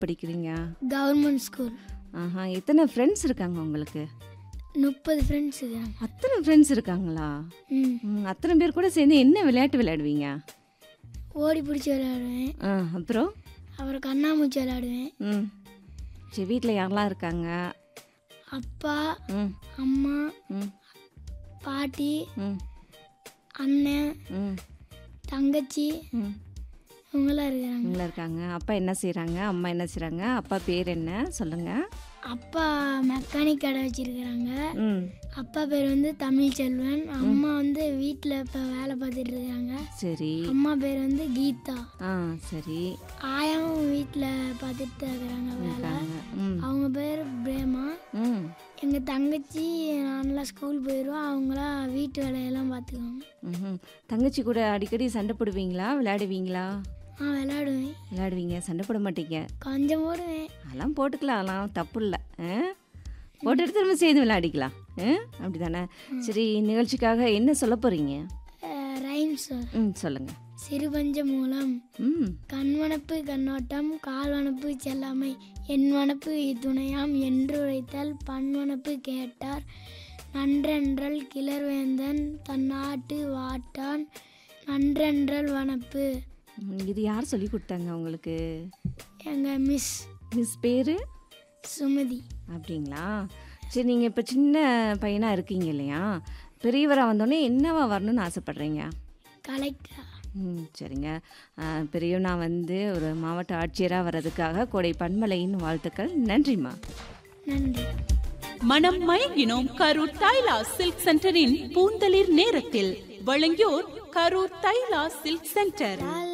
படிக்கிறீங்க government school ஆஹா எத்தனை friends இருக்காங்க உங்களுக்கு முப்பது ஃப்ரெண்ட்ஸ் இருக்காங்க அத்தனை ஃப்ரெண்ட்ஸ் இருக்காங்களா ம் ம், அத்தனை பேர் கூட சேர்ந்து என்ன விளையாட்டு விளையாடுவீங்க ஓடி பிடிச்சி விளையாடுவேன் ஆ அப்புறம் அப்புறம் கண்ணாமூச்சி விளையாடுவேன் ம் சரி வீட்டில் யாரெல்லாம் இருக்காங்க அப்பா ம் அம்மா ம் பாட்டி ம் அண்ணன் ம் தங்கச்சி ம் இவங்களாம் இருக்கிறாங்க இவங்கள இருக்காங்க அப்பா என்ன செய்கிறாங்க அம்மா என்ன செய்கிறாங்க அப்பா பேர் என்ன சொல்லுங்கள் அப்பா மெக்கானிக் கடை வச்சிருக்கிறாங்க ம் அப்பா பேர் வந்து தமிழ் செல்வன் அம்மா வந்து வீட்டில் இப்போ வேலை பார்த்துட்டு இருக்காங்க சரி அம்மா பேர் வந்து கீதா ஆ சரி ஆயாவும் வீட்டில் பார்த்துட்டு தான் இருக்கிறாங்க வேலை இருக்காங்க ம் அவங்க பேர் பிரேமா ம் எங்கள் தங்கச்சி நான்லாம் ஸ்கூல் போயிடுவோம் அவங்களாம் வீட்டு வேலையெல்லாம் பார்த்துக்குவாங்க ம்ஹும். தங்கச்சி கூட அடிக்கடி சண்டை போடுவீங்களா விளையாடுவீங்களா ஆ விளையாடுவேன் விளையாடுவீங்க சண்டை போட மாட்டீங்க கொஞ்சம் போடுவேன் அதெல்லாம் போட்டுக்கலாம் அதெல்லாம் தப்பு இல்லை போட்டுட்டு திரும்ப சேர்ந்து விளையாடிக்கலாம் அப்படி தானே சரி நிகழ்ச்சிக்காக என்ன சொல்ல போகிறீங்க ரைம்ஸ் ம் சொல்லுங்கள் சிறுபஞ்ச மூலம் ம் கண்வனப்பு கண்ணோட்டம் கால்வனப்பு செல்லாமை என் வனப்பு துணையாம் என்று உரைத்தல் பன்வனப்பு கேட்டார் நன்றென்றல் கிளர்வேந்தன் தன்னாட்டு வாட்டான் நன்றென்றல் வனப்பு ம், இது யார் சொல்லி கொடுத்தாங்க உங்களுக்கு எங்கள் மிஸ் மிஸ் பேர் சுமதி அப்படிங்களா சரி நீங்கள் இப்போ சின்ன பையனாக இருக்கீங்க இல்லையா பெரியவராக வந்தோடனே என்னவா வரணும்னு ஆசைப்பட்றீங்க கலெக்டர் ம் சரிங்க ஆ, பெரியவனா வந்து ஒரு மாவட்ட ஆட்சியராக வர்றதுக்காக கோடை பன்மலையின் வாழ்த்துக்கள் நன்றிம்மா நன்றி மனம் மயங்கினோம் கரூர் தைலா சில்க் சென்டரின் பூந்தளிர் நேரத்தில் வழங்கியோர் கரூர் தைலா சில்க் சென்டர்